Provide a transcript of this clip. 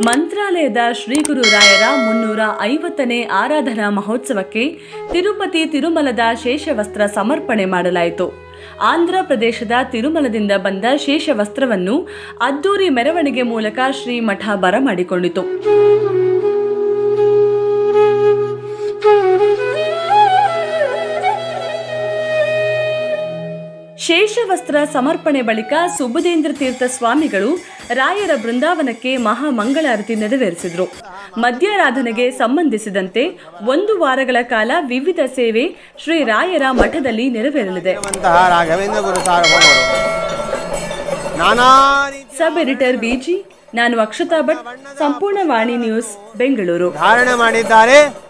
ಮಂತ್ರಾಲಯದ ಶ್ರೀ ಗುರು ರಾಯರ ಮುನ್ನೂರ ಐವತ್ತನೇ ಆರಾಧನಾ ಮಹೋತ್ಸವಕ್ಕೆ ತಿರುಪತಿ ತಿರುಮಲದ ಶೇಷವಸ್ತ್ರ ಸಮರ್ಪಣೆ ಮಾಡಲಾಯಿತು ಆಂಧ್ರ ಪ್ರದೇಶದ ತಿರುಮಲದಿಂದ ಬಂದ ಶೇಷವಸ್ತ್ರವನ್ನು ಅದ್ದೂರಿ ಮೆರವಣಿಗೆ ಮೂಲಕ ಶ್ರೀಮಠ ಬರಮಾಡಿಕೊಂಡಿತು ಶೇಷವಸ್ತ್ರ ಸಮರ್ಪಣೆ ಬಳಿಕ ಸುಬುಧೇಂದ್ರ ತೀರ್ಥ ಸ್ವಾಮಿಗಳು ರಾಯರ ಬೃಂದಾವನಕ್ಕೆ ಮಹಾಮಂಗಳಾರತಿ ನೆರವೇರಿಸಿದರು ಮಧ್ಯಾರಾಧನೆಗೆ ಸಂಬಂಧಿಸಿದಂತೆ ಒಂದು ವಾರಗಳ ಕಾಲ ವಿವಿಧ ಸೇವೆ ಶ್ರೀ ರಾಯರ ಮಠದಲ್ಲಿ ನೆರವೇರಲಿದೆ ವಂತಹ ರಾಘವೇಂದ್ರ ಗುರು ಸಾರ್ವಭೌಮರು ನಾನಾ ರೀತಿ ಸಬ್ ಎಡಿಟರ್ ಬಿಜಿ ನಾನು ಅಕ್ಷತಾ ಭಟ್ ಸಂಪೂರ್ಣ ವಾಣಿ ನ್ಯೂಸ್ ಬೆಂಗಳೂರು ಧಾರಣೆ ಮಾಡಿದ್ದಾರೆ